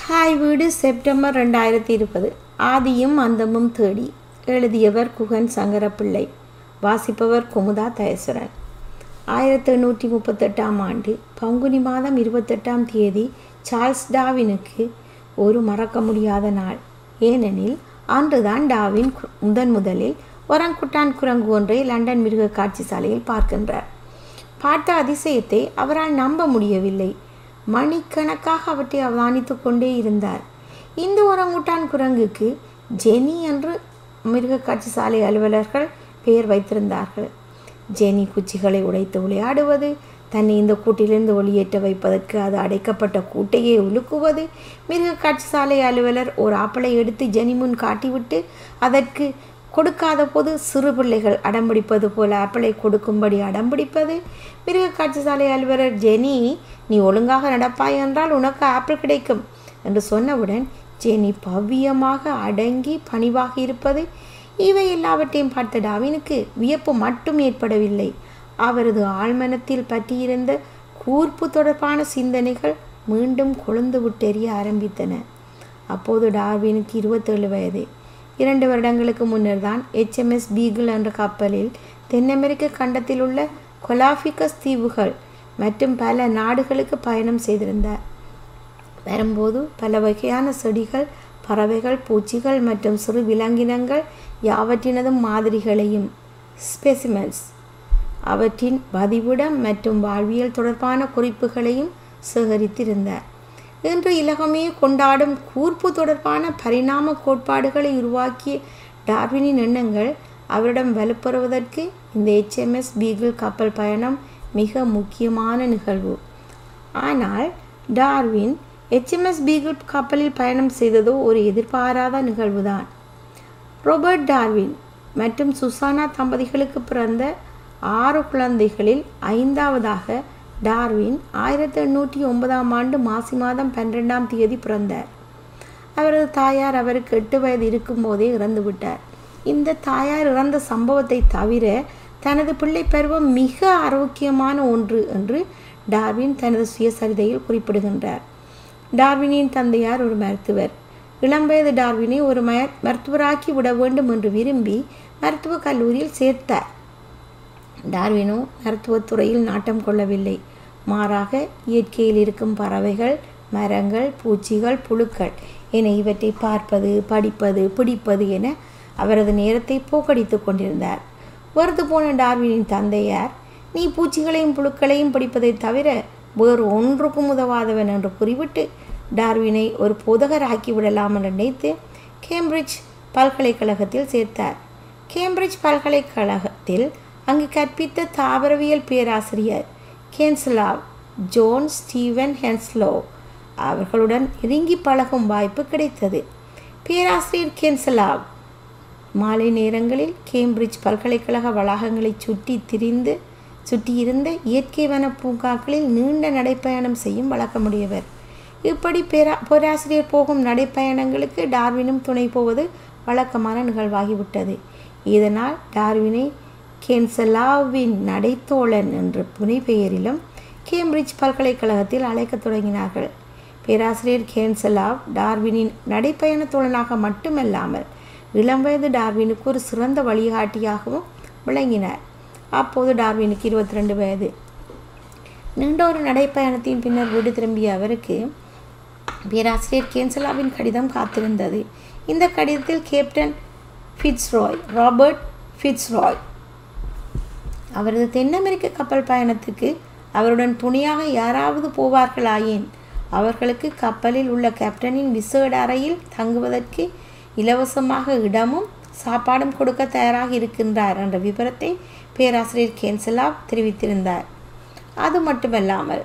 hi வீடு September ரெண்டாயிரத்தி இருபது ஆதியும் அந்தமும் தேடி எழுதியவர் குகன் சங்கரப்பிள்ளை வாசிப்பவர் குமுதா தயசுரன் ஆயிரத்தி எண்ணூற்றி முப்பத்தெட்டாம் ஆண்டு பங்குனி மாதம் இருபத்தெட்டாம் தேதி சார்ல்ஸ் டாவினுக்கு ஒரு மறக்க முடியாத நாள் ஏனெனில் அன்றுதான் டாவின் கு- முதன் முதலில் ஒரங்குட்டான் குரங்கு ஒன்றை லண்டன் மிருக காட்சி சாலையில் பார்க்கின்றார் பார்த்த அதிசயத்தை அவரால் நம்ப முடியவில்லை மணிக்கணக்காக அவற்றை அவதானித்துக் கொண்டே இருந்தார் இந்த ஒரங்குட்டான் குரங்குக்கு ஜெனி என்று மிருகக்காட்சி சாலை அலுவலர்கள் பெயர் வைத்திருந்தார்கள் ஜெனி குச்சிகளை உடைத்து விளையாடுவது தன்னை இந்த கூட்டிலிருந்து வெளியேற்ற வைப்பதற்கு அது அடைக்கப்பட்ட கூட்டையே உலுக்குவது மிருகக்காட்சி சாலை அலுவலர் ஒரு ஆப்பிளை எடுத்து ஜெனி முன் காட்டிவிட்டு அதற்கு கொடுக்காத போது சிறு பிள்ளைகள் அடம்பிடிப்பது போல ஆப்பிளை கொடுக்கும்படி அடம்பிடிப்பது மிருகக்காட்சி சாலை அலுவலர் ஜெனி நீ ஒழுங்காக நடப்பாய் என்றால் உனக்கு ஆப்பிள் கிடைக்கும் என்று சொன்னவுடன் ஜெனி பவ்யமாக அடங்கி பணிவாக இருப்பது இவை எல்லாவற்றையும் பார்த்த டாவினுக்கு வியப்பு மட்டும் ஏற்படவில்லை அவரது ஆழ்மனத்தில் பற்றியிருந்த கூர்ப்பு தொடர்பான சிந்தனைகள் மீண்டும் கொழுந்து விட்டெறிய ஆரம்பித்தன அப்போது டார்வினுக்கு இருபத்தேழு வயது இரண்டு வருடங்களுக்கு முன்னர் தான் ஹெச்எம்எஸ் பீகிள் என்ற கப்பலில் தென் அமெரிக்க கண்டத்தில் உள்ள கொலாஃபிகஸ் தீவுகள் மற்றும் பல நாடுகளுக்கு பயணம் செய்திருந்தார் வரும்போது பல வகையான செடிகள் பறவைகள் பூச்சிகள் மற்றும் சிறு விலங்கினங்கள் யாவற்றினதும் மாதிரிகளையும் ஸ்பெசிமென்ஸ் அவற்றின் பதிவிடம் மற்றும் வாழ்வியல் தொடர்பான குறிப்புகளையும் சேகரித்திருந்தார் இன்று இலகமே கொண்டாடும் கூர்ப்பு தொடர்பான பரிணாம கோட்பாடுகளை உருவாக்கிய டார்வினின் எண்ணங்கள் அவரிடம் வலுப்பெறுவதற்கு இந்த ஹெச்எம்எஸ் பீகிள் கப்பல் பயணம் மிக முக்கியமான நிகழ்வு ஆனால் டார்வின் ஹெச்எம்எஸ் பீகிள் கப்பலில் பயணம் செய்ததோ ஒரு எதிர்பாராத நிகழ்வுதான் ரோபர்ட் டார்வின் மற்றும் சுசானா தம்பதிகளுக்கு பிறந்த ஆறு குழந்தைகளில் ஐந்தாவதாக டார்வின் ஆயிரத்தி எண்ணூற்றி ஒன்பதாம் ஆண்டு மாசி மாதம் பன்னிரெண்டாம் தேதி பிறந்தார் அவரது தாயார் அவருக்கு எட்டு வயது இருக்கும்போதே இறந்து விட்டார் இந்த தாயார் இறந்த சம்பவத்தை தவிர தனது பிள்ளை பருவம் மிக ஆரோக்கியமான ஒன்று என்று டார்வின் தனது சுயசரிதையில் குறிப்பிடுகின்றார் டார்வினின் தந்தையார் ஒரு மருத்துவர் இளம்வயது டார்வினை ஒரு மய மருத்துவராக்கி விட வேண்டும் என்று விரும்பி மருத்துவக் கல்லூரியில் சேர்த்தார் டார்வினோ மருத்துவத் துறையில் நாட்டம் கொள்ளவில்லை மாறாக இயற்கையில் இருக்கும் பறவைகள் மரங்கள் பூச்சிகள் புழுக்கள் என இவற்றை பார்ப்பது படிப்பது பிடிப்பது என அவரது நேரத்தை போக்கடித்து கொண்டிருந்தார் வருது போன டார்வினின் தந்தையார் நீ பூச்சிகளையும் புழுக்களையும் பிடிப்பதை தவிர வேறு ஒன்றுக்கும் உதவாதவன் என்று கூறிவிட்டு டார்வினை ஒரு போதகராக்கி விடலாம் என்று நினைத்து கேம்பிரிட்ஜ் பல்கலைக்கழகத்தில் சேர்த்தார் கேம்பிரிட்ஜ் பல்கலைக்கழகத்தில் அங்கு கற்பித்த தாவரவியல் பேராசிரியர் கேன்ஸ்லாவ் ஜோன் ஸ்டீவன் ஹென்ஸ்லோ அவர்களுடன் நெருங்கி பழகும் வாய்ப்பு கிடைத்தது பேராசிரியர் கென்சலாவ் மாலை நேரங்களில் கேம்பிரிட்ஜ் பல்கலைக்கழக வளாகங்களை சுற்றி திரிந்து சுற்றியிருந்த இயற்கை வன பூங்காக்களில் நீண்ட நடைப்பயணம் செய்யும் வழக்கமுடையவர் இப்படி பேரா பேராசிரியர் போகும் நடைப்பயணங்களுக்கு டார்வினும் துணை போவது வழக்கமான நிகழ்வாகிவிட்டது இதனால் டார்வினை கென்சலாவின் நடைத்தோழன் என்ற புனைப்பெயரிலும் கேம்பிரிட்ஜ் பல்கலைக்கழகத்தில் அழைக்கத் தொடங்கினார்கள் பேராசிரியர் கேன்சலாவ் டார்வினின் நடைப்பயண தோழனாக மட்டுமல்லாமல் இளம் வயது டார்வினுக்கு ஒரு சிறந்த வழிகாட்டியாகவும் விளங்கினார் அப்போது டார்வினுக்கு இருபத்தி ரெண்டு வயது நீண்ட ஒரு நடைப்பயணத்தின் பின்னர் வீடு திரும்பிய அவருக்கு பேராசிரியர் கேன்சலாவின் கடிதம் காத்திருந்தது இந்த கடிதத்தில் கேப்டன் ஃபிட்ஸ்ராய் ராபர்ட் ஃபிட்ஸ்ராய் அவரது தென் அமெரிக்க கப்பல் பயணத்துக்கு அவருடன் துணையாக யாராவது போவார்களாயின் அவர்களுக்கு கப்பலில் உள்ள கேப்டனின் விசேட அறையில் தங்குவதற்கு இலவசமாக இடமும் சாப்பாடும் கொடுக்க தயாராக இருக்கின்றார் என்ற விவரத்தை பேராசிரியர் கேன்சலாவ் தெரிவித்திருந்தார் அது மட்டுமல்லாமல்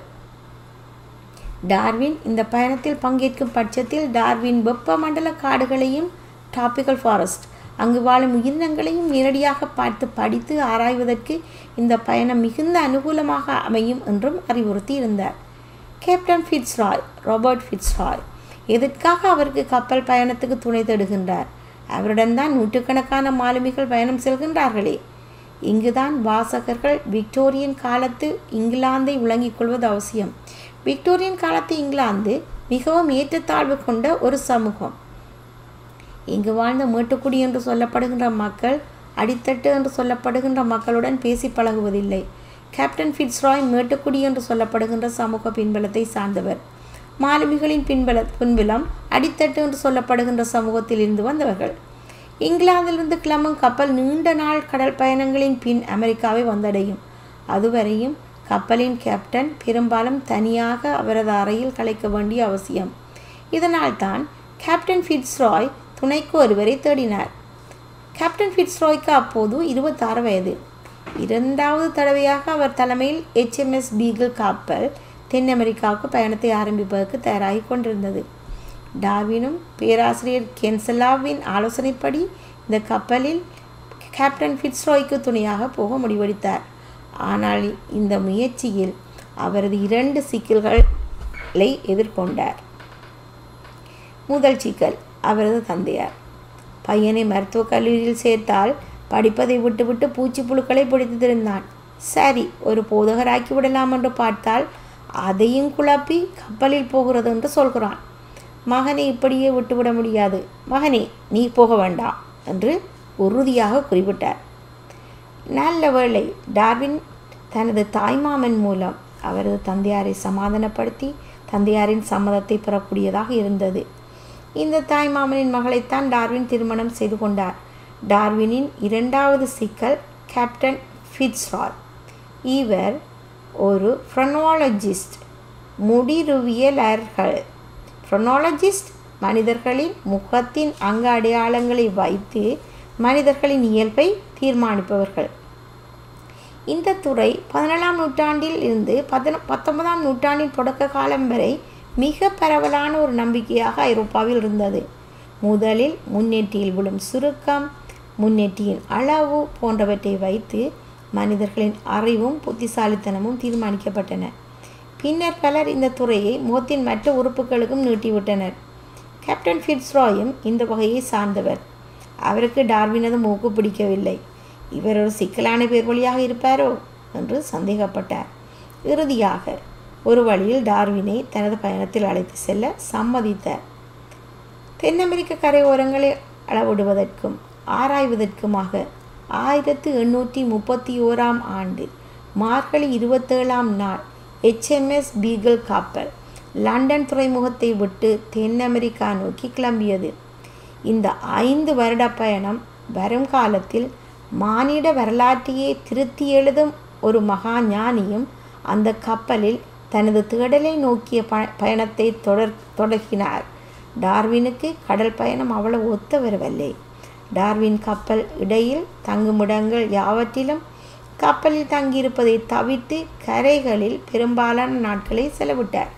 டார்வின் இந்த பயணத்தில் பங்கேற்கும் பட்சத்தில் டார்வின் வெப்பமண்டல காடுகளையும் டிராபிக்கல் ஃபாரஸ்ட் அங்கு வாழும் உயிரினங்களையும் நேரடியாக பார்த்து படித்து ஆராய்வதற்கு இந்த பயணம் மிகுந்த அனுகூலமாக அமையும் என்றும் அறிவுறுத்தி இருந்தார் கேப்டன் ஃபிட்ஸ்ராய் ராபர்ட் ஃபிட்ஸ்ராய் எதற்காக அவருக்கு கப்பல் பயணத்துக்கு துணை தேடுகின்றார் அவருடன் தான் நூற்றுக்கணக்கான மாலுமிகள் பயணம் செல்கின்றார்களே இங்குதான் வாசகர்கள் விக்டோரியன் காலத்து இங்கிலாந்தை விளங்கிக் கொள்வது அவசியம் விக்டோரியன் காலத்து இங்கிலாந்து மிகவும் ஏற்றத்தாழ்வு கொண்ட ஒரு சமூகம் இங்கு வாழ்ந்த மேட்டுக்குடி என்று சொல்லப்படுகின்ற மக்கள் அடித்தட்டு என்று சொல்லப்படுகின்ற மக்களுடன் பேசி பழகுவதில்லை கேப்டன் ஃபிட்ஸ்ராய் மேட்டுக்குடி என்று சொல்லப்படுகின்ற சமூக பின்பலத்தை சார்ந்தவர் மாலுமிகளின் பின்பல பின்புலம் அடித்தட்டு என்று சொல்லப்படுகின்ற சமூகத்தில் இருந்து வந்தவர்கள் இங்கிலாந்திலிருந்து கிளம்பும் கப்பல் நீண்ட நாள் கடல் பயணங்களின் பின் அமெரிக்காவை வந்தடையும் அதுவரையும் கப்பலின் கேப்டன் பெரும்பாலும் தனியாக அவரது அறையில் கலைக்க வேண்டிய அவசியம் இதனால்தான் கேப்டன் ஃபிட்ஸ்ராய் துணைக்கு ஒருவரை தேடினார் கேப்டன் ஃபிட்ஸ்ராய்க்கு அப்போது இருபத்தாறு வயது இரண்டாவது தடவையாக அவர் தலைமையில் ஹெச்எம்எஸ் பீகிள் கப்பல் தென் அமெரிக்காவுக்கு பயணத்தை ஆரம்பிப்பதற்கு தயாராகி கொண்டிருந்தது டார்வினும் பேராசிரியர் கென்சலாவின் ஆலோசனைப்படி இந்த கப்பலில் கேப்டன் ஃபிட்ஸ்ராய்க்கு துணையாக போக முடிவெடுத்தார் ஆனால் இந்த முயற்சியில் அவரது இரண்டு சிக்கல்களை எதிர்கொண்டார் முதல் சிக்கல் அவரது தந்தையார் பையனை மருத்துவக் கல்லூரியில் சேர்த்தால் படிப்பதை விட்டுவிட்டு பூச்சி புழுக்களை பிடித்து திருந்தான் சரி ஒரு போதகராக்கி விடலாம் என்று பார்த்தால் அதையும் குழப்பி கப்பலில் போகிறது என்று சொல்கிறான் மகனை இப்படியே விட்டுவிட முடியாது மகனே நீ போக வேண்டாம் என்று உறுதியாக குறிப்பிட்டார் நல்ல வேளை டார்வின் தனது தாய்மாமன் மூலம் அவரது தந்தையாரை சமாதானப்படுத்தி தந்தையாரின் சம்மதத்தை பெறக்கூடியதாக இருந்தது இந்த தாய்மாமனின் மகளைத்தான் டார்வின் திருமணம் செய்து கொண்டார் டார்வினின் இரண்டாவது சிக்கல் கேப்டன் ஃபிட்ஸ்ராய் இவர் ஒரு ஃப்ரனோலஜிஸ்ட் முடிருவியலர்கள் ஃப்ரனோலஜிஸ்ட் மனிதர்களின் முகத்தின் அங்க அடையாளங்களை வைத்து மனிதர்களின் இயல்பை தீர்மானிப்பவர்கள் இந்த துறை பதினேழாம் நூற்றாண்டில் இருந்து பதின பத்தொன்பதாம் நூற்றாண்டின் தொடக்க காலம் வரை மிக பரவலான ஒரு நம்பிக்கையாக ஐரோப்பாவில் இருந்தது முதலில் முன்னேற்றியில் விழும் சுருக்கம் முன்னேற்றியின் அளவு போன்றவற்றை வைத்து மனிதர்களின் அறிவும் புத்திசாலித்தனமும் தீர்மானிக்கப்பட்டன பின்னர் பலர் இந்த துறையை முகத்தின் மற்ற உறுப்புகளுக்கும் நீட்டிவிட்டனர் கேப்டன் ஃபிட்ஸ்ராயும் இந்த வகையை சார்ந்தவர் அவருக்கு டார்வினது மூக்கு பிடிக்கவில்லை இவர் ஒரு சிக்கலான பேர் வழியாக இருப்பாரோ என்று சந்தேகப்பட்டார் இறுதியாக ஒரு வழியில் டார்வினை தனது பயணத்தில் அழைத்து செல்ல சம்மதித்தார் தென் அமெரிக்க கரையோரங்களை அளவிடுவதற்கும் ஆராய்வதற்குமாக ஆயிரத்து எண்ணூற்றி முப்பத்தி ஓராம் ஆண்டு மார்கழி இருபத்தேழாம் நாள் ஹெச்எம்எஸ் பீகிள் கப்பல் லண்டன் துறைமுகத்தை விட்டு தென் அமெரிக்கா நோக்கி கிளம்பியது இந்த ஐந்து வருட பயணம் வரும் காலத்தில் மானிட வரலாற்றையே திருத்தி எழுதும் ஒரு மகா ஞானியும் அந்த கப்பலில் தனது தேடலை நோக்கிய ப பயணத்தை தொடர் தொடங்கினார் டார்வினுக்கு கடல் பயணம் அவ்வளவு ஒத்து வரவில்லை டார்வின் கப்பல் இடையில் தங்குமிடங்கள் யாவற்றிலும் கப்பலில் தங்கியிருப்பதை தவிர்த்து கரைகளில் பெரும்பாலான நாட்களை செலவிட்டார்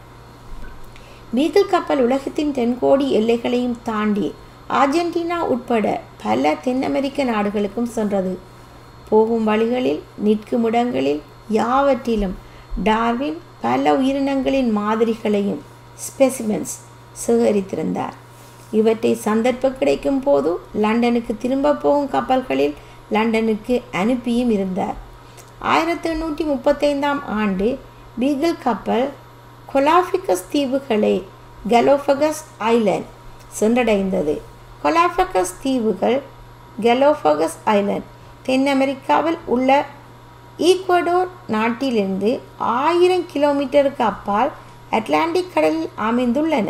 பீகிள் கப்பல் உலகத்தின் தென்கோடி எல்லைகளையும் தாண்டி ஆர்ஜென்டினா உட்பட பல தென் அமெரிக்க நாடுகளுக்கும் சென்றது போகும் வழிகளில் நிற்கும் இடங்களில் யாவற்றிலும் டார்வின் பல உயிரினங்களின் மாதிரிகளையும் ஸ்பெசிமென்ஸ் சேகரித்திருந்தார் இவற்றை சந்தர்ப்பம் கிடைக்கும் போது லண்டனுக்கு திரும்ப போகும் கப்பல்களில் லண்டனுக்கு அனுப்பியும் இருந்தார் ஆயிரத்தி எண்ணூற்றி முப்பத்தைந்தாம் ஆண்டு பீகிள் கப்பல் கொலாஃபிகஸ் தீவுகளை கலோஃபகஸ் ஐலண்ட் சென்றடைந்தது கொலாஃபகஸ் தீவுகள் கலோஃபகஸ் ஐலண்ட் தென் அமெரிக்காவில் உள்ள ஈக்வடோர் நாட்டிலிருந்து ஆயிரம் கிலோமீட்டருக்கு அப்பால் அட்லாண்டிக் கடலில் அமைந்துள்ளன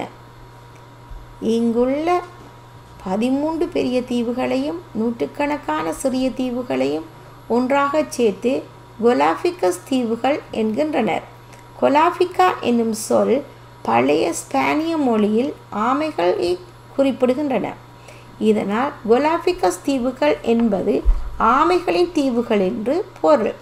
இங்குள்ள பதிமூன்று பெரிய தீவுகளையும் நூற்றுக்கணக்கான சிறிய தீவுகளையும் ஒன்றாகச் சேர்த்து கொலாஃபிகஸ் தீவுகள் என்கின்றனர் கொலாஃபிகா என்னும் சொல் பழைய ஸ்பானிய மொழியில் ஆமைகளை குறிப்பிடுகின்றன இதனால் கொலாஃபிகஸ் தீவுகள் என்பது ஆமைகளின் தீவுகள் என்று பொருள்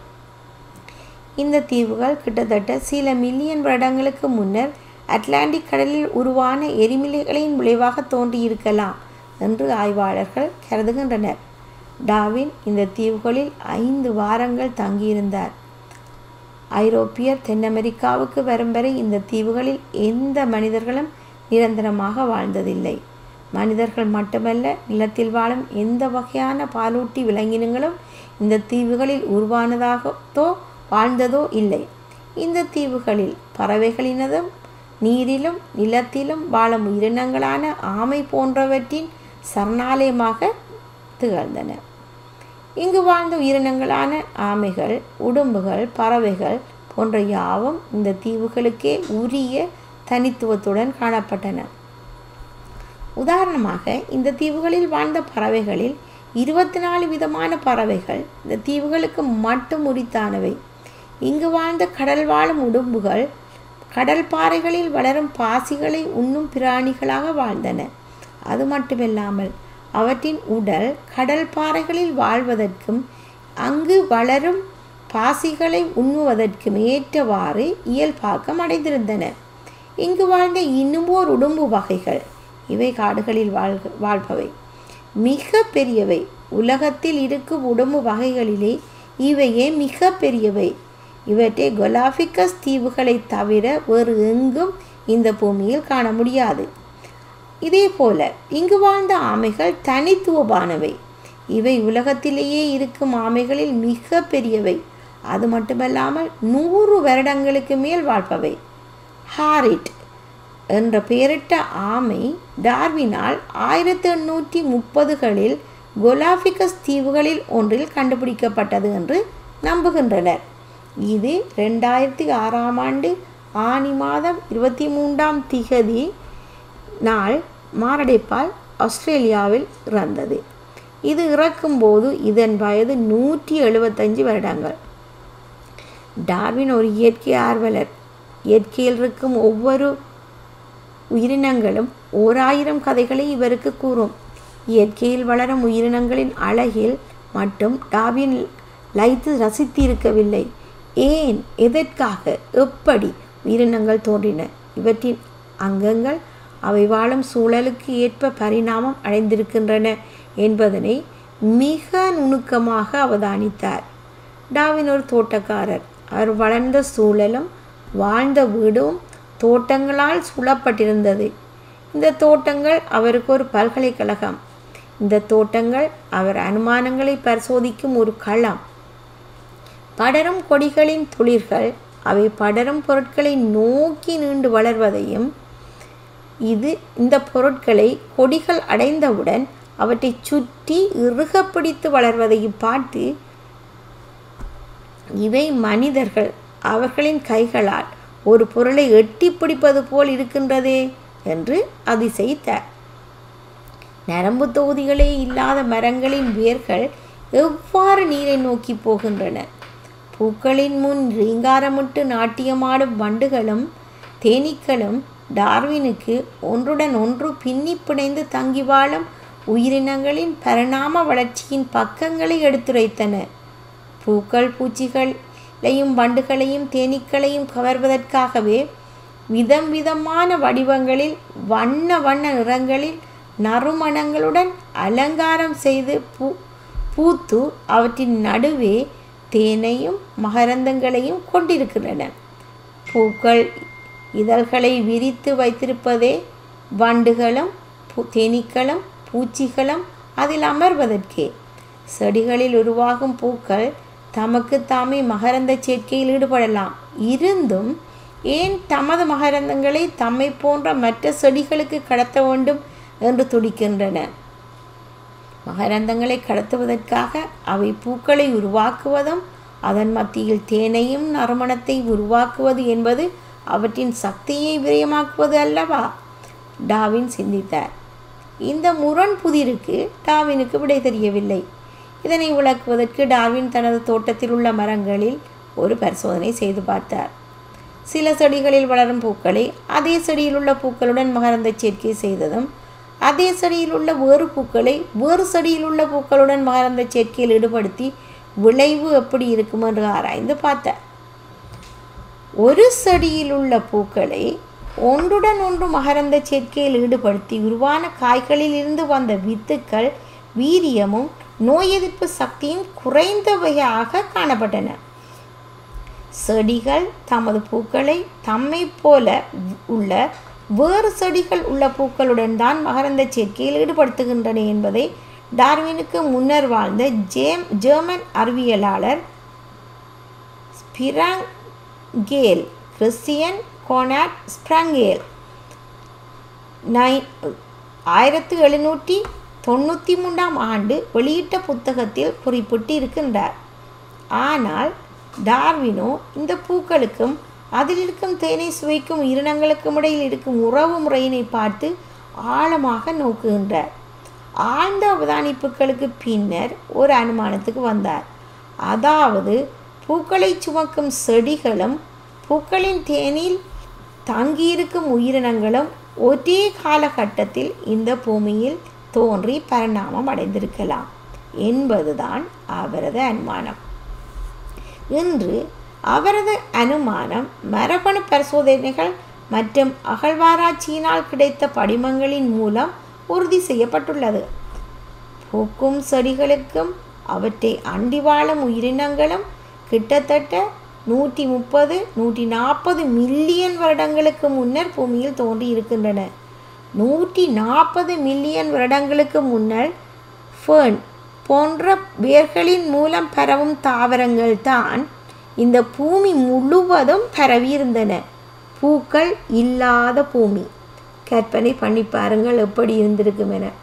இந்த தீவுகள் கிட்டத்தட்ட சில மில்லியன் வருடங்களுக்கு முன்னர் அட்லாண்டிக் கடலில் உருவான எரிமலைகளின் விளைவாக தோன்றியிருக்கலாம் என்று ஆய்வாளர்கள் கருதுகின்றனர் டாவின் இந்த தீவுகளில் ஐந்து வாரங்கள் தங்கியிருந்தார் ஐரோப்பியர் தென் அமெரிக்காவுக்கு வரும் வரை இந்த தீவுகளில் எந்த மனிதர்களும் நிரந்தரமாக வாழ்ந்ததில்லை மனிதர்கள் மட்டுமல்ல நிலத்தில் வாழும் எந்த வகையான பாலூட்டி விலங்கினங்களும் இந்த தீவுகளில் உருவானதாகத்தோ வாழ்ந்ததோ இல்லை இந்த தீவுகளில் பறவைகளினதும் நீரிலும் நிலத்திலும் வாழும் உயிரினங்களான ஆமை போன்றவற்றின் சரணாலயமாக திகழ்ந்தன இங்கு வாழ்ந்த உயிரினங்களான ஆமைகள் உடும்புகள் பறவைகள் போன்ற யாவும் இந்த தீவுகளுக்கே உரிய தனித்துவத்துடன் காணப்பட்டன உதாரணமாக இந்த தீவுகளில் வாழ்ந்த பறவைகளில் இருபத்தி நாலு விதமான பறவைகள் இந்த தீவுகளுக்கு மட்டும் உரித்தானவை இங்கு வாழ்ந்த கடல் வாழும் உடும்புகள் கடல் பாறைகளில் வளரும் பாசிகளை உண்ணும் பிராணிகளாக வாழ்ந்தன அது மட்டுமில்லாமல் அவற்றின் உடல் கடல் பாறைகளில் வாழ்வதற்கும் அங்கு வளரும் பாசிகளை உண்ணுவதற்கும் ஏற்றவாறு இயல்பாக்கம் அடைந்திருந்தன இங்கு வாழ்ந்த இன்னுமோர் உடும்பு வகைகள் இவை காடுகளில் வாழ்க வாழ்பவை மிக பெரியவை உலகத்தில் இருக்கும் உடம்பு வகைகளிலே இவையே மிக பெரியவை இவற்றை கொலாஃபிகஸ் தீவுகளை தவிர வேறு எங்கும் இந்த பூமியில் காண முடியாது இதே போல இங்கு வாழ்ந்த ஆமைகள் தனித்துவமானவை இவை உலகத்திலேயே இருக்கும் ஆமைகளில் மிக பெரியவை அது மட்டுமல்லாமல் நூறு வருடங்களுக்கு மேல் வாழ்பவை ஹாரிட் என்ற பெயரிட்ட ஆமை டார்வினால் ஆயிரத்தி எண்ணூற்றி முப்பதுகளில் கொலாஃபிகஸ் தீவுகளில் ஒன்றில் கண்டுபிடிக்கப்பட்டது என்று நம்புகின்றனர் இது ரெண்டாயிரத்தி ஆறாம் ஆண்டு ஆனி மாதம் இருபத்தி மூன்றாம் திகதி நாள் மாரடைப்பால் ஆஸ்திரேலியாவில் இறந்தது இது இறக்கும்போது இதன் வயது நூற்றி எழுபத்தஞ்சு வருடங்கள் டார்வின் ஒரு இயற்கை ஆர்வலர் இயற்கையில் இருக்கும் ஒவ்வொரு உயிரினங்களும் ஓர் ஆயிரம் கதைகளை இவருக்கு கூறும் இயற்கையில் வளரும் உயிரினங்களின் அழகில் மட்டும் டார்வின் லைத்து ரசித்திருக்கவில்லை ஏன் எதற்காக எப்படி உயிரினங்கள் தோன்றின இவற்றின் அங்கங்கள் அவை வாழும் சூழலுக்கு ஏற்ப பரிணாமம் அடைந்திருக்கின்றன என்பதனை மிக நுணுக்கமாக அவதானித்தார் டாவின் ஒரு தோட்டக்காரர் அவர் வளர்ந்த சூழலும் வாழ்ந்த வீடும் தோட்டங்களால் சூழப்பட்டிருந்தது இந்த தோட்டங்கள் அவருக்கு ஒரு பல்கலைக்கழகம் இந்த தோட்டங்கள் அவர் அனுமானங்களை பரிசோதிக்கும் ஒரு களம் படரும் கொடிகளின் துளிர்கள் அவை படரும் பொருட்களை நோக்கி நீண்டு வளர்வதையும் இது இந்த பொருட்களை கொடிகள் அடைந்தவுடன் அவற்றை சுற்றி இறுக பிடித்து வளர்வதையும் பார்த்து இவை மனிதர்கள் அவர்களின் கைகளால் ஒரு பொருளை எட்டி பிடிப்பது போல் இருக்கின்றதே என்று அதிசயித்தார் நரம்பு தொகுதிகளே இல்லாத மரங்களின் வேர்கள் எவ்வாறு நீரை நோக்கி போகின்றன பூக்களின் முன் ரீங்காரமிட்டு நாட்டியமாடும் வண்டுகளும் தேனீக்களும் டார்வினுக்கு ஒன்றுடன் ஒன்று பின்னி பிணைந்து தங்கி வாழும் உயிரினங்களின் பரிணாம வளர்ச்சியின் பக்கங்களை எடுத்துரைத்தன பூக்கள் பூச்சிகளையும் வண்டுகளையும் தேனீக்களையும் கவர்வதற்காகவே விதம் விதமான வடிவங்களில் வண்ண வண்ண நிறங்களில் நறுமணங்களுடன் அலங்காரம் செய்து பூ பூத்து அவற்றின் நடுவே தேனையும் மகரந்தங்களையும் கொண்டிருக்கின்றன பூக்கள் இதழ்களை விரித்து வைத்திருப்பதே வண்டுகளும் பூ தேனீக்களும் பூச்சிகளும் அதில் அமர்வதற்கே செடிகளில் உருவாகும் பூக்கள் தமக்கு தாமே மகரந்த சேர்க்கையில் ஈடுபடலாம் இருந்தும் ஏன் தமது மகரந்தங்களை தம்மை போன்ற மற்ற செடிகளுக்கு கடத்த வேண்டும் என்று துடிக்கின்றன மகரந்தங்களை கடத்துவதற்காக அவை பூக்களை உருவாக்குவதும் அதன் மத்தியில் தேனையும் நறுமணத்தை உருவாக்குவது என்பது அவற்றின் சக்தியை விரயமாக்குவது அல்லவா டாவின் சிந்தித்தார் இந்த முரண் புதிருக்கு டாவினுக்கு விடை தெரியவில்லை இதனை விளக்குவதற்கு டார்வின் தனது தோட்டத்தில் உள்ள மரங்களில் ஒரு பரிசோதனை செய்து பார்த்தார் சில செடிகளில் வளரும் பூக்களை அதே செடியில் உள்ள பூக்களுடன் மகரந்த சேர்க்கை செய்ததும் அதே செடியில் உள்ள வேறு பூக்களை வேறு செடியில் உள்ள பூக்களுடன் மகரந்த சேர்க்கையில் ஈடுபடுத்தி விளைவு எப்படி இருக்கும் என்று ஆராய்ந்து பார்த்தார் ஒரு செடியில் உள்ள பூக்களை ஒன்றுடன் ஒன்று மகரந்த சேர்க்கையில் ஈடுபடுத்தி உருவான காய்களில் இருந்து வந்த வித்துக்கள் வீரியமும் நோய் எதிர்ப்பு சக்தியும் குறைந்தவையாக காணப்பட்டன செடிகள் தமது பூக்களை தம்மை போல உள்ள வேறு செடிகள் உள்ள பூக்களுடன் தான் மகரந்த சேர்க்கையில் ஈடுபடுத்துகின்றன என்பதை டார்வினுக்கு முன்னர் வாழ்ந்த ஜேம் ஜெர்மன் அறிவியலாளர் Sprengel Christian Konrad Sprengel nine ஆயிரத்து எழுநூற்றி தொண்ணூற்றி மூன்றாம் ஆண்டு வெளியிட்ட புத்தகத்தில் குறிப்பிட்டு இருக்கின்றார் ஆனால் டார்வினோ இந்த பூக்களுக்கும் அதில் இருக்கும் தேனை சுவைக்கும் உயிரினங்களுக்கும் இடையில் இருக்கும் உறவு முறையினை பார்த்து ஆழமாக நோக்குகின்றார் ஆழ்ந்த அவதானிப்புகளுக்கு பின்னர் ஒரு அனுமானத்துக்கு வந்தார் அதாவது பூக்களை சுமக்கும் செடிகளும் பூக்களின் தேனில் தங்கியிருக்கும் உயிரினங்களும் ஒரே காலகட்டத்தில் இந்த பூமியில் தோன்றி பரிணாமம் அடைந்திருக்கலாம் என்பதுதான் அவரது அனுமானம் இன்று அவரது அனுமானம் மரபணு பரிசோதனைகள் மற்றும் அகழ்வாராய்ச்சியினால் கிடைத்த படிமங்களின் மூலம் உறுதி செய்யப்பட்டுள்ளது பூக்கும் செடிகளுக்கும் அவற்றை அண்டி வாழும் உயிரினங்களும் கிட்டத்தட்ட நூற்றி முப்பது நூற்றி நாற்பது மில்லியன் வருடங்களுக்கு முன்னர் பூமியில் தோன்றி இருக்கின்றன நூற்றி நாற்பது மில்லியன் வருடங்களுக்கு முன்னர் ஃபேர்ன் போன்ற வேர்களின் மூலம் பரவும் தாவரங்கள் தான் இந்த பூமி முழுவதும் பரவியிருந்தன பூக்கள் இல்லாத பூமி கற்பனை பண்ணி பாருங்கள் எப்படி இருந்திருக்கும் என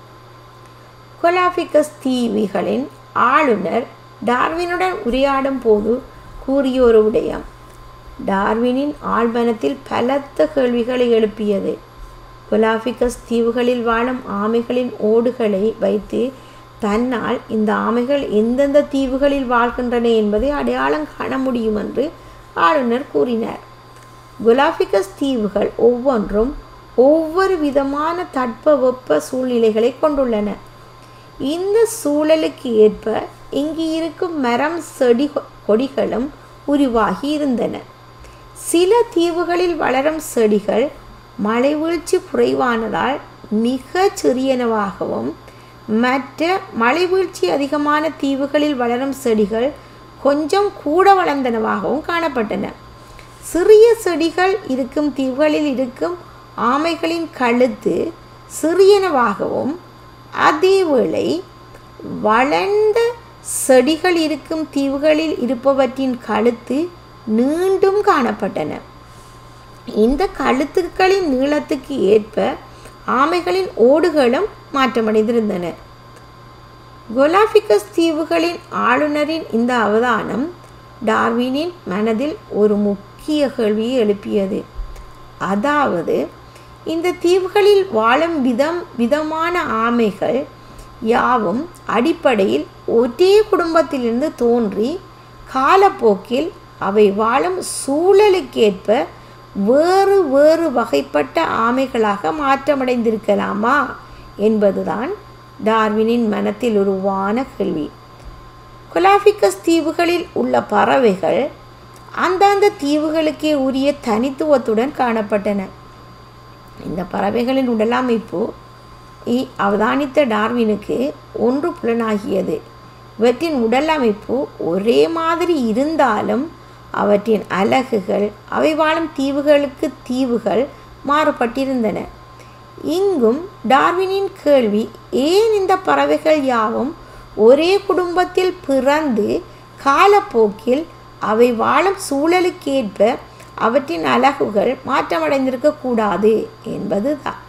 கொலாபிகஸ் தீவிகளின் ஆளுநர் டார்வினுடன் உரையாடும் போது கூறிய ஒரு விடயம் டார்வினின் ஆழ்மனத்தில் பலத்த கேள்விகளை எழுப்பியது கொலாபிகஸ் தீவுகளில் வாழும் ஆமைகளின் ஓடுகளை வைத்து தன்னால் இந்த ஆமைகள் எந்தெந்த தீவுகளில் வாழ்கின்றன என்பதை அடையாளம் காண முடியும் என்று ஆளுநர் கூறினார் கொலாபிகஸ் தீவுகள் ஒவ்வொன்றும் ஒவ்வொரு விதமான தட்பவெப்ப சூழ்நிலைகளை கொண்டுள்ளன இந்த சூழலுக்கு ஏற்ப இங்கு இருக்கும் மரம் செடி கொடிகளும் உருவாகி இருந்தன சில தீவுகளில் வளரும் செடிகள் மழைவீழ்ச்சி குறைவானதால் மிக சிறியனவாகவும் மற்ற மழைவீழ்ச்சி அதிகமான தீவுகளில் வளரும் செடிகள் கொஞ்சம் கூட வளர்ந்தனவாகவும் காணப்பட்டன சிறிய செடிகள் இருக்கும் தீவுகளில் இருக்கும் ஆமைகளின் கழுத்து சிறியனவாகவும் அதேவேளை வளர்ந்த செடிகள் இருக்கும் தீவுகளில் இருப்பவற்றின் கழுத்து நீண்டும் காணப்பட்டன இந்த கழுத்துக்களின் நீளத்துக்கு ஏற்ப ஆமைகளின் ஓடுகளும் மாற்றமடைந்திருந்தன கொலாபிகஸ் தீவுகளின் ஆளுநரின் இந்த அவதானம் டார்வினின் மனதில் ஒரு முக்கிய கேள்வியை எழுப்பியது அதாவது இந்த தீவுகளில் வாழும் விதம் விதமான ஆமைகள் யாவும் அடிப்படையில் ஒரே குடும்பத்திலிருந்து தோன்றி காலப்போக்கில் அவை வாழும் சூழலுக்கேற்ப வேறு வேறு வகைப்பட்ட ஆமைகளாக மாற்றமடைந்திருக்கலாமா என்பதுதான் டார்வினின் மனத்தில் உருவான கேள்வி கொலாபிகஸ் தீவுகளில் உள்ள பறவைகள் அந்தந்த தீவுகளுக்கே உரிய தனித்துவத்துடன் காணப்பட்டன இந்த பறவைகளின் உடலமைப்பு அவதானித்த டார்வினுக்கு ஒன்று புலனாகியது இவற்றின் உடல் அமைப்பு ஒரே மாதிரி இருந்தாலும் அவற்றின் அலகுகள் அவை வாழும் தீவுகளுக்கு தீவுகள் மாறுபட்டிருந்தன இங்கும் டார்வினின் கேள்வி ஏன் இந்த பறவைகள் யாவும் ஒரே குடும்பத்தில் பிறந்து காலப்போக்கில் அவை வாழும் சூழலுக்கேற்ப அவற்றின் அலகுகள் மாற்றமடைந்திருக்கக்கூடாது என்பது தான்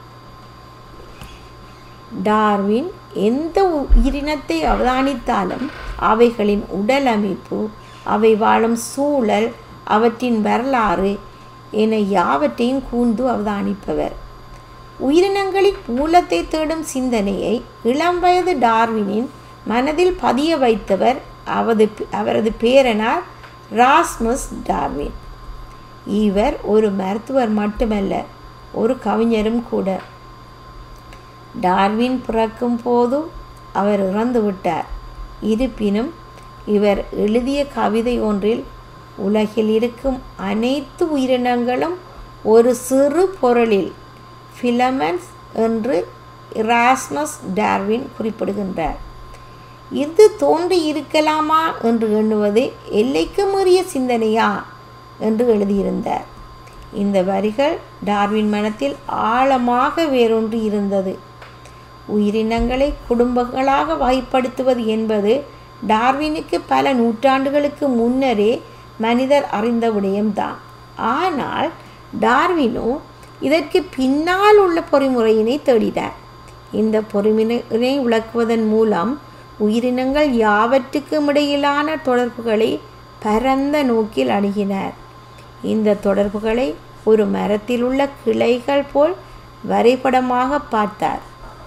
டார்வின் எந்த உயிரினத்தை அவதானித்தாலும் அவைகளின் உடல் அமைப்பு அவை வாழும் சூழல் அவற்றின் வரலாறு என யாவற்றையும் கூர்ந்து அவதானிப்பவர் உயிரினங்களின் மூலத்தை தேடும் சிந்தனையை இளம் வயது டார்வினின் மனதில் பதிய வைத்தவர் அவரது அவரது பேரனார் ராஸ்மஸ் டார்வின் இவர் ஒரு மருத்துவர் மட்டுமல்ல ஒரு கவிஞரும் கூட டார்வின் பிறக்கும் போதும் அவர் இறந்து விட்டார் இருப்பினும் இவர் எழுதிய கவிதை ஒன்றில் உலகில் இருக்கும் அனைத்து உயிரினங்களும் ஒரு சிறு பொருளில் ஃபிலமென்ஸ் என்று இராஸ்மஸ் டார்வின் குறிப்பிடுகின்றார் இது தோன்றி இருக்கலாமா என்று எண்ணுவது எல்லைக்கு மீறிய சிந்தனையா என்று எழுதியிருந்தார் இந்த வரிகள் டார்வின் மனத்தில் ஆழமாக வேரூன்றி இருந்தது உயிரினங்களை குடும்பங்களாக வகைப்படுத்துவது என்பது டார்வினுக்கு பல நூற்றாண்டுகளுக்கு முன்னரே மனிதர் அறிந்த விடயம்தான் ஆனால் டார்வினோ இதற்கு பின்னால் உள்ள பொறிமுறையினை தேடினார் இந்த பொறிமுறையினை விளக்குவதன் மூலம் உயிரினங்கள் யாவற்றுக்கும் இடையிலான தொடர்புகளை பரந்த நோக்கில் அணுகினார் இந்த தொடர்புகளை ஒரு மரத்தில் உள்ள கிளைகள் போல் வரைபடமாக பார்த்தார்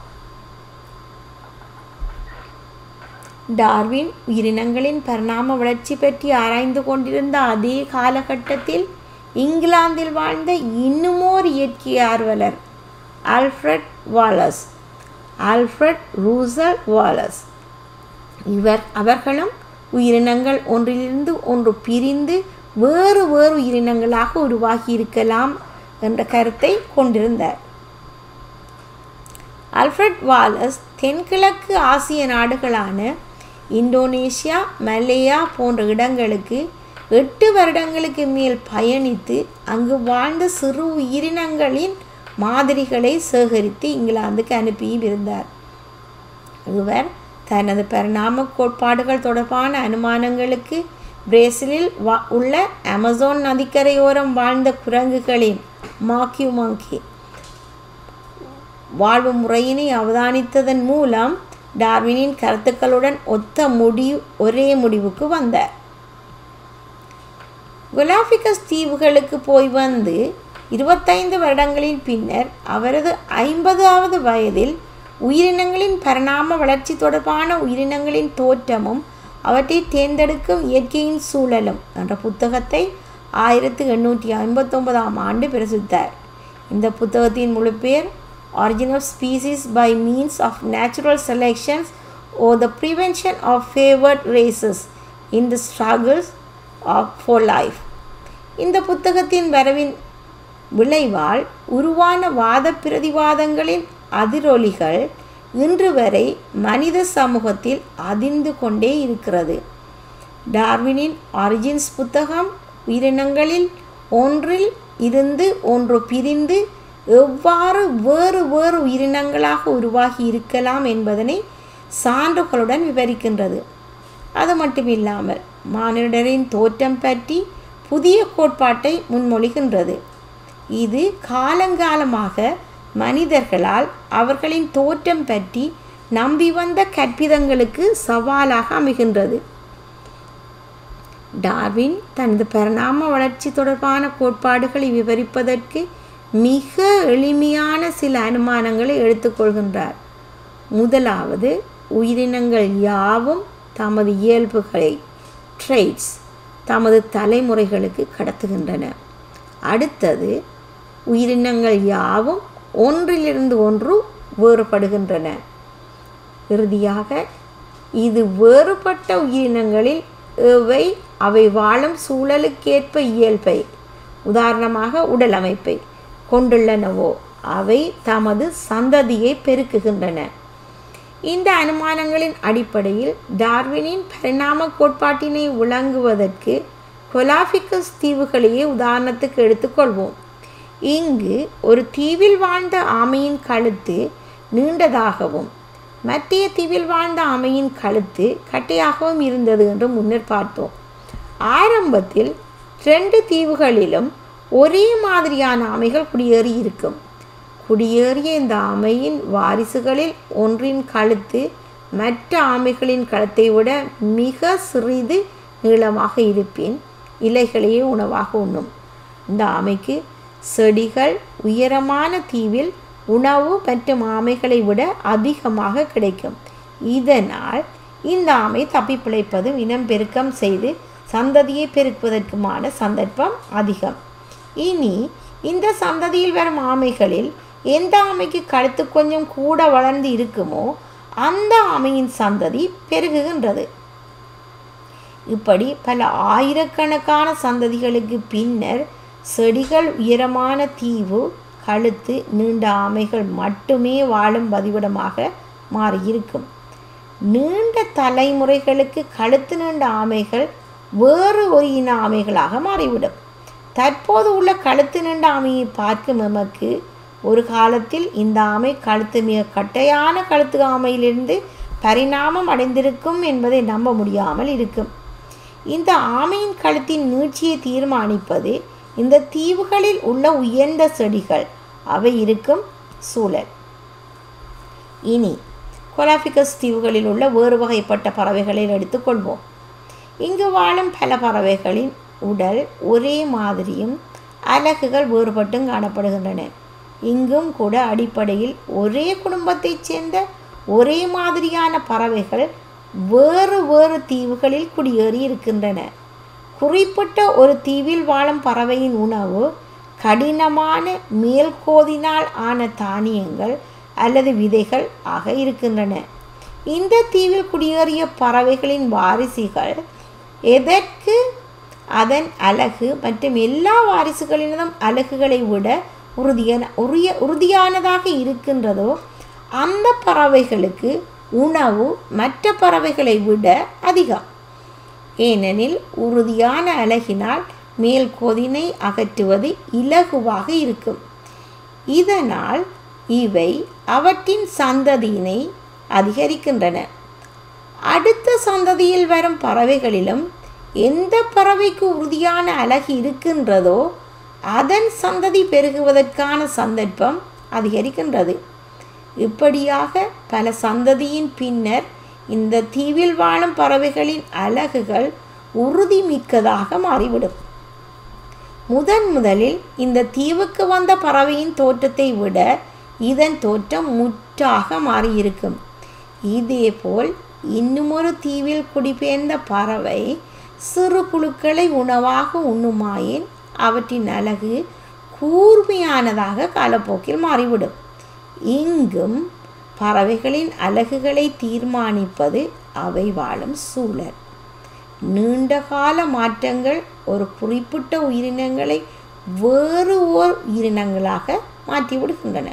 டார்வின் உயிரினங்களின் பரிணாம வளர்ச்சி பற்றி ஆராய்ந்து கொண்டிருந்த அதே காலகட்டத்தில் இங்கிலாந்தில் வாழ்ந்த இன்னுமோர் இயற்கை ஆர்வலர் Alfred Wallace Alfred Russel Wallace இவர் அவர்களும் உயிரினங்கள் ஒன்றிலிருந்து ஒன்று பிரிந்து வேறு வேறு உயிரினங்களாக உருவாகி இருக்கலாம் என்ற கருத்தை கொண்டிருந்தார் அல்ஃப்ரட் வாலஸ் தென்கிழக்கு ஆசிய நாடுகளான இந்தோனேஷியா மலேயா போன்ற இடங்களுக்கு எட்டு வருடங்களுக்கு மேல் பயணித்து அங்கு வாழ்ந்த சிறு உயிரினங்களின் மாதிரிகளை சேகரித்து இங்கிலாந்துக்கு அனுப்பியும் இருந்தார் இவர் தனது பரிணாம கோட்பாடுகள் தொடர்பான அனுமானங்களுக்கு பிரேசிலில் வா உள்ள அமேசான் நதிக்கரையோரம் வாழ்ந்த குரங்குகளின் மாக்யூ மங்கி வாழ்வு முறையினை அவதானித்ததன் மூலம் டார்வினின் கருத்துக்களுடன் ஒத்த முடிவு ஒரே முடிவுக்கு வந்தார் குலாஃபிகஸ் தீவுகளுக்கு போய் வந்து இருபத்தைந்து வருடங்களின் பின்னர் அவரது ஐம்பதாவது வயதில் உயிரினங்களின் பரிணாம வளர்ச்சி தொடர்பான உயிரினங்களின் தோற்றமும் அவற்றை தேர்ந்தெடுக்கும் இயற்கையின் சூழலும் என்ற புத்தகத்தை ஆயிரத்தி எண்ணூற்றி ஐம்பத்தொன்பதாம் ஆண்டு பிரசுத்தார் இந்த புத்தகத்தின் முழு பேர் origin of species by means of natural selections or the prevention of favoured races in the struggles of for life இந்த புத்தகத்தின் வரவின் விளைவால் உருவான வாத பிரதிவாதங்களின் அதிரொலிகள் இன்று வரை மனித சமூகத்தில் அதிர்ந்து கொண்டே இருக்கிறது டார்வினின் ஆரிஜின்ஸ் புத்தகம் உயிரினங்களில் ஒன்றில் இருந்து ஒன்று பிரிந்து எவ்வாறு வேறு வேறு உயிரினங்களாக உருவாகி இருக்கலாம் என்பதனை சான்றுகளுடன் விவரிக்கின்றது அது மட்டுமில்லாமல் மானிடரின் தோற்றம் பற்றி புதிய கோட்பாட்டை முன்மொழிகின்றது இது காலங்காலமாக மனிதர்களால் அவர்களின் தோற்றம் பற்றி நம்பி வந்த கற்பிதங்களுக்கு சவாலாக அமைகின்றது டார்வின் தனது பரிணாம வளர்ச்சி தொடர்பான கோட்பாடுகளை விவரிப்பதற்கு மிக எளிமையான சில அனுமானங்களை எடுத்துக்கொள்கின்றார் முதலாவது உயிரினங்கள் யாவும் தமது இயல்புகளை ட்ரெய்ட்ஸ் தமது தலைமுறைகளுக்கு கடத்துகின்றன அடுத்தது உயிரினங்கள் யாவும் ஒன்றிலிருந்து ஒன்று வேறுபடுகின்றன இறுதியாக இது வேறுபட்ட உயிரினங்களில் எவை அவை வாழும் சூழலுக்கேற்ப இயல்பை உதாரணமாக உடல் அமைப்பை கொண்டுள்ளனவோ அவை தமது சந்ததியை பெருக்குகின்றன இந்த அனுமானங்களின் அடிப்படையில் டார்வினின் பரிணாம கோட்பாட்டினை விளங்குவதற்கு கொலாஃபிகஸ் தீவுகளையே உதாரணத்துக்கு எடுத்துக்கொள்வோம் இங்கு ஒரு தீவில் வாழ்ந்த ஆமையின் கழுத்து நீண்டதாகவும் மத்திய தீவில் வாழ்ந்த ஆமையின் கழுத்து கட்டையாகவும் இருந்தது என்று முன்னர் பார்த்தோம் ஆரம்பத்தில் ரெண்டு தீவுகளிலும் ஒரே மாதிரியான ஆமைகள் குடியேறி இருக்கும் குடியேறிய இந்த ஆமையின் வாரிசுகளில் ஒன்றின் கழுத்து மற்ற ஆமைகளின் கழுத்தை விட மிக சிறிது நீளமாக இருப்பின் இலைகளையே உணவாக உண்ணும் இந்த ஆமைக்கு செடிகள் உயரமான தீவில் உணவு மற்றும் ஆமைகளை விட அதிகமாக கிடைக்கும் இதனால் இந்த ஆமை தப்பி பிழைப்பதும் இனம் பெருக்கம் செய்து சந்ததியை பெருக்குவதற்குமான சந்தர்ப்பம் அதிகம் இனி இந்த சந்ததியில் வரும் ஆமைகளில் எந்த ஆமைக்கு கழுத்து கொஞ்சம் கூட வளர்ந்து இருக்குமோ அந்த ஆமையின் சந்ததி பெருகுகின்றது இப்படி பல ஆயிரக்கணக்கான சந்ததிகளுக்கு பின்னர் செடிகள் உயரமான தீவு கழுத்து நீண்ட ஆமைகள் மட்டுமே வாழும் பதிவிடமாக மாறியிருக்கும் நீண்ட தலைமுறைகளுக்கு கழுத்து நீண்ட ஆமைகள் வேறு ஒரு இன ஆமைகளாக மாறிவிடும் தற்போது உள்ள கழுத்து நீண்ட ஆமையை பார்க்கும் எமக்கு ஒரு காலத்தில் இந்த ஆமை கழுத்து மிக கட்டையான கழுத்து ஆமையிலிருந்து பரிணாமம் அடைந்திருக்கும் என்பதை நம்ப முடியாமல் இருக்கும் இந்த ஆமையின் கழுத்தின் நீட்சியை தீர்மானிப்பது இந்த தீவுகளில் உள்ள உயர்ந்த செடிகள் அவை இருக்கும் சூழல் இனி கொலாபிகஸ் தீவுகளில் உள்ள வேறு வகைப்பட்ட பறவைகளை எடுத்துக்கொள்வோம் இங்கு வாழும் பல பறவைகளின் உடல் ஒரே மாதிரியும் அலகுகள் வேறுபட்டும் காணப்படுகின்றன இங்கும் கூட அடிப்படையில் ஒரே குடும்பத்தைச் சேர்ந்த ஒரே மாதிரியான பறவைகள் வேறு வேறு தீவுகளில் குடியேறி இருக்கின்றன குறிப்பிட்ட ஒரு தீவில் வாழும் பறவையின் உணவு கடினமான மேல்கோதினால் ஆன தானியங்கள் அல்லது விதைகள் ஆக இருக்கின்றன இந்த தீவில் குடியேறிய பறவைகளின் வாரிசுகள் எதற்கு அதன் அழகு மற்றும் எல்லா வாரிசுகளினதும் அழகுகளை விட உறுதியான உரிய உறுதியானதாக இருக்கின்றதோ அந்த பறவைகளுக்கு உணவு மற்ற பறவைகளை விட அதிகம் ஏனெனில் உறுதியான அழகினால் மேல் கொதினை அகற்றுவது இலகுவாக இருக்கும் இதனால் இவை அவற்றின் சந்ததியினை அதிகரிக்கின்றன அடுத்த சந்ததியில் வரும் பறவைகளிலும் எந்த பறவைக்கு உறுதியான அழகு இருக்கின்றதோ அதன் சந்ததி பெருகுவதற்கான சந்தர்ப்பம் அதிகரிக்கின்றது இப்படியாக பல சந்ததியின் பின்னர் இந்த தீவில் வாழும் பறவைகளின் அலகுகள் உறுதிமிக்கதாக மாறிவிடும் முதன் முதலில் இந்த தீவுக்கு வந்த பறவையின் தோற்றத்தை விட இதன் தோற்றம் முற்றாக மாறியிருக்கும் இதேபோல் இன்னுமொரு தீவில் குடிபெயர்ந்த பறவை சிறு புழுக்களை உணவாக உண்ணுமாயின் அவற்றின் அழகு கூர்மையானதாக காலப்போக்கில் மாறிவிடும் இங்கும் பறவைகளின் அழகுகளை தீர்மானிப்பது அவை வாழும் சூழல் நீண்டகால மாற்றங்கள் ஒரு குறிப்பிட்ட உயிரினங்களை வேறு ஓர் உயிரினங்களாக மாற்றிவிடுகின்றன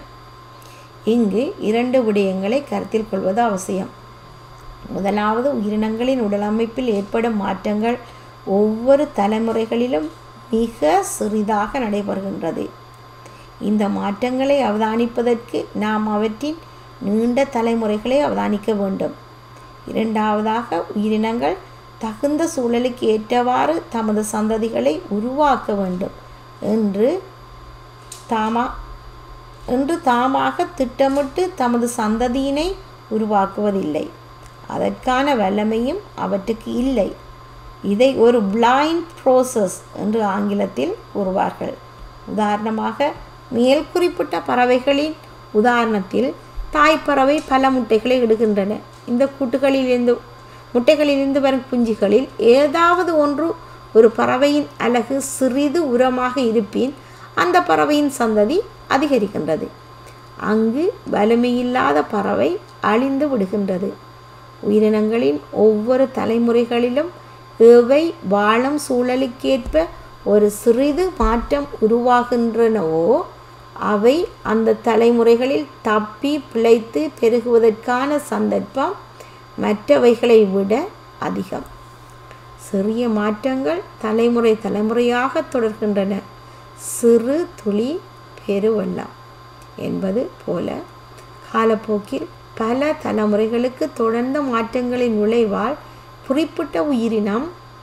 இங்கு இரண்டு விடயங்களை கருத்தில் கொள்வது அவசியம் முதலாவது உயிரினங்களின் உடலமைப்பில் ஏற்படும் மாற்றங்கள் ஒவ்வொரு தலைமுறைகளிலும் மிக சிறிதாக நடைபெறுகின்றது இந்த மாற்றங்களை அவதானிப்பதற்கு நாம் அவற்றின் நீண்ட தலைமுறைகளை அவதானிக்க வேண்டும் இரண்டாவதாக உயிரினங்கள் தகுந்த சூழலுக்கு ஏற்றவாறு தமது சந்ததிகளை உருவாக்க வேண்டும் என்று தாமா என்று தாமாக திட்டமிட்டு தமது சந்ததியினை உருவாக்குவதில்லை அதற்கான வல்லமையும் அவற்றுக்கு இல்லை இதை ஒரு பிளைண்ட் ப்ரோசஸ் என்று ஆங்கிலத்தில் கூறுவார்கள் உதாரணமாக மேல் குறிப்பிட்ட பறவைகளின் உதாரணத்தில் தாய்ப்பறவை பல முட்டைகளை இடுகின்றன இந்த கூட்டுகளிலிருந்து முட்டைகளிலிருந்து வரும் குஞ்சுகளில் ஏதாவது ஒன்று ஒரு பறவையின் அழகு சிறிது உரமாக இருப்பின் அந்த பறவையின் சந்ததி அதிகரிக்கின்றது அங்கு வலிமையில்லாத பறவை அழிந்து விடுகின்றது உயிரினங்களின் ஒவ்வொரு தலைமுறைகளிலும் இவை வாழும் சூழலுக்கேற்ப ஒரு சிறிது மாற்றம் உருவாகின்றனவோ அவை அந்த தலைமுறைகளில் தப்பி பிழைத்து பெருகுவதற்கான சந்தர்ப்பம் மற்றவைகளை விட அதிகம் சிறிய மாற்றங்கள் தலைமுறை தலைமுறையாக தொடர்கின்றன சிறு துளி பெருவெள்ளம் என்பது போல காலப்போக்கில் பல தலைமுறைகளுக்கு தொடர்ந்த மாற்றங்களின் விளைவால் குறிப்பிட்ட உயிரினம்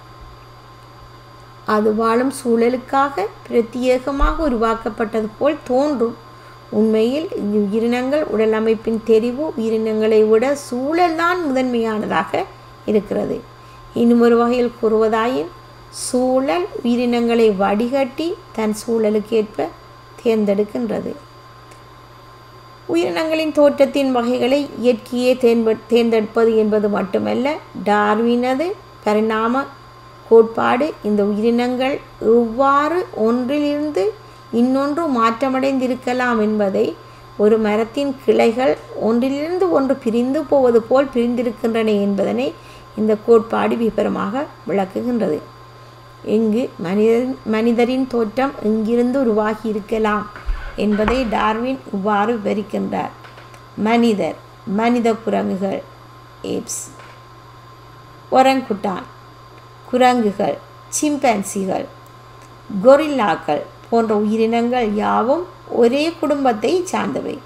அது வாழும் சூழலுக்காக பிரத்யேகமாக உருவாக்கப்பட்டது போல் தோன்றும் உண்மையில் உயிரினங்கள் உடல் அமைப்பின் தெரிவு உயிரினங்களை விட சூழல்தான் முதன்மையானதாக இருக்கிறது இன்னும் ஒரு வகையில் கூறுவதாயின் சூழல் உயிரினங்களை வடிகட்டி தன் சூழலுக்கேற்ப தேர்ந்தெடுக்கின்றது உயிரினங்களின் தோற்றத்தின் வகைகளை இயற்கையே தேர்ந்த தேர்ந்தெடுப்பது என்பது மட்டுமல்ல டார்வினது பரிணாம கோட்பாடு இந்த உயிரினங்கள் எவ்வாறு ஒன்றிலிருந்து இன்னொன்று மாற்றமடைந்திருக்கலாம் என்பதை ஒரு மரத்தின் கிளைகள் ஒன்றிலிருந்து ஒன்று பிரிந்து போவது போல் பிரிந்திருக்கின்றன என்பதனை இந்த கோட்பாடு விபரமாக விளக்குகின்றது இங்கு மனிதன் மனிதரின் தோற்றம் எங்கிருந்து உருவாகி இருக்கலாம் என்பதை டார்வின் இவ்வாறு விவரிக்கின்றார் மனிதர் மனித குரங்குகள் ஏப்ஸ் ஒரங்குட்டான் குரங்குகள் சிம்பன்சிகள் கொரில்லாக்கள் போன்ற உயிரினங்கள் யாவும் ஒரே குடும்பத்தை சார்ந்தவை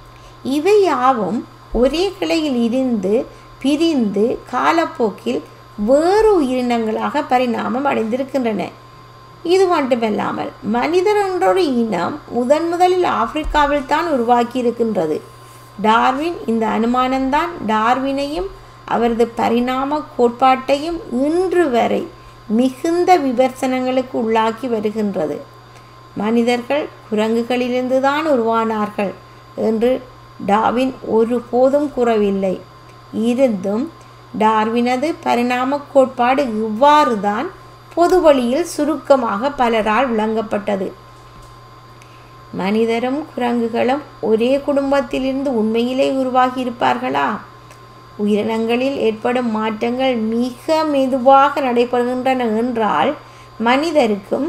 இவை யாவும் ஒரே கிளையில் இருந்து பிரிந்து காலப்போக்கில் வேறு உயிரினங்களாக பரிணாமம் அடைந்திருக்கின்றன இது மட்டுமல்லாமல் மனிதர் என்றொரு இனம் முதன் முதலில் ஆப்பிரிக்காவில் தான் உருவாக்கி இருக்கின்றது டார்வின் இந்த அனுமானம்தான் டார்வினையும் அவரது பரிணாம கோட்பாட்டையும் இன்று வரை மிகுந்த விமர்சனங்களுக்கு உள்ளாக்கி வருகின்றது மனிதர்கள் குரங்குகளிலிருந்து தான் உருவானார்கள் என்று டார்வின் ஒருபோதும் கூறவில்லை இருந்தும் டார்வினது பரிணாம கோட்பாடு இவ்வாறு தான் பொது வழியில் சுருக்கமாக பலரால் விளங்கப்பட்டது மனிதரும் குரங்குகளும் ஒரே குடும்பத்திலிருந்து உண்மையிலே உருவாகி இருப்பார்களா உயிரினங்களில் ஏற்படும் மாற்றங்கள் மிக மெதுவாக நடைபெறுகின்றன என்றால் மனிதருக்கும்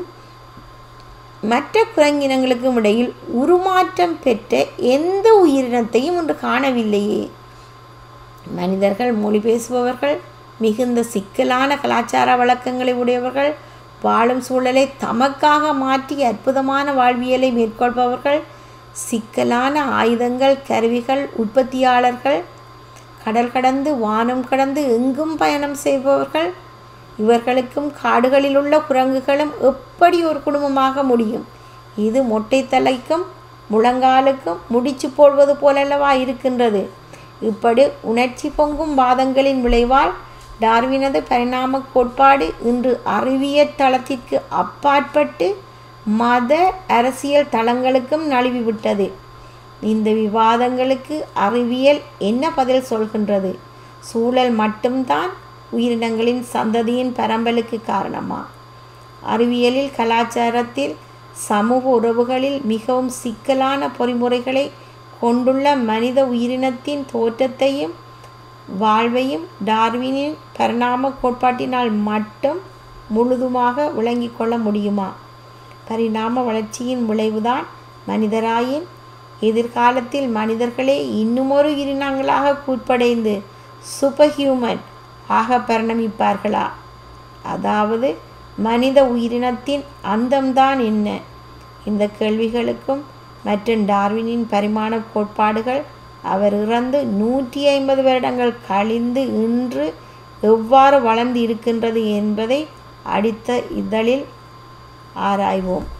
மற்ற குரங்கினங்களுக்கும் இடையில் உருமாற்றம் பெற்ற எந்த உயிரினத்தையும் இன்று காணவில்லையே மனிதர்கள் மொழி பேசுபவர்கள் மிகுந்த சிக்கலான கலாச்சார வழக்கங்களை உடையவர்கள் வாழும் சூழலை தமக்காக மாற்றி அற்புதமான வாழ்வியலை மேற்கொள்பவர்கள் சிக்கலான ஆயுதங்கள் கருவிகள் உற்பத்தியாளர்கள் கடல் கடந்து வானம் கடந்து எங்கும் பயணம் செய்பவர்கள் இவர்களுக்கும் காடுகளில் உள்ள குரங்குகளும் எப்படி ஒரு குடும்பமாக முடியும் இது மொட்டை தலைக்கும் முழங்காலுக்கும் முடிச்சு போடுவது போலல்லவா இருக்கின்றது இப்படி உணர்ச்சி பொங்கும் வாதங்களின் விளைவால் டார்வினது பரிணாம கோட்பாடு இன்று அறிவியல் தளத்திற்கு அப்பாற்பட்டு மத அரசியல் தளங்களுக்கும் நழுவிவிட்டது இந்த விவாதங்களுக்கு அறிவியல் என்ன பதில் சொல்கின்றது சூழல் மட்டும்தான் உயிரினங்களின் சந்ததியின் பரம்பலுக்கு காரணமா அறிவியலில் கலாச்சாரத்தில் சமூக உறவுகளில் மிகவும் சிக்கலான பொறிமுறைகளை கொண்டுள்ள மனித உயிரினத்தின் தோற்றத்தையும் வாழ்வையும் டார்வினின் பரிணாம கோட்பாட்டினால் மட்டும் முழுதுமாக விளங்கிக் கொள்ள முடியுமா பரிணாம வளர்ச்சியின் விளைவுதான் மனிதராயின் எதிர்காலத்தில் மனிதர்களே இன்னுமொரு உயிரினங்களாக கூட்படைந்து சூப்பர் ஹியூமன் ஆக பரிணமிப்பார்களா அதாவது மனித உயிரினத்தின் அந்தம்தான் என்ன இந்த கேள்விகளுக்கும் மற்றும் டார்வினின் பரிமாண கோட்பாடுகள் அவர் இறந்து நூற்றி ஐம்பது வருடங்கள் கழிந்து இன்று எவ்வாறு வளர்ந்து இருக்கின்றது என்பதை அடுத்த இதழில் ஆராய்வோம்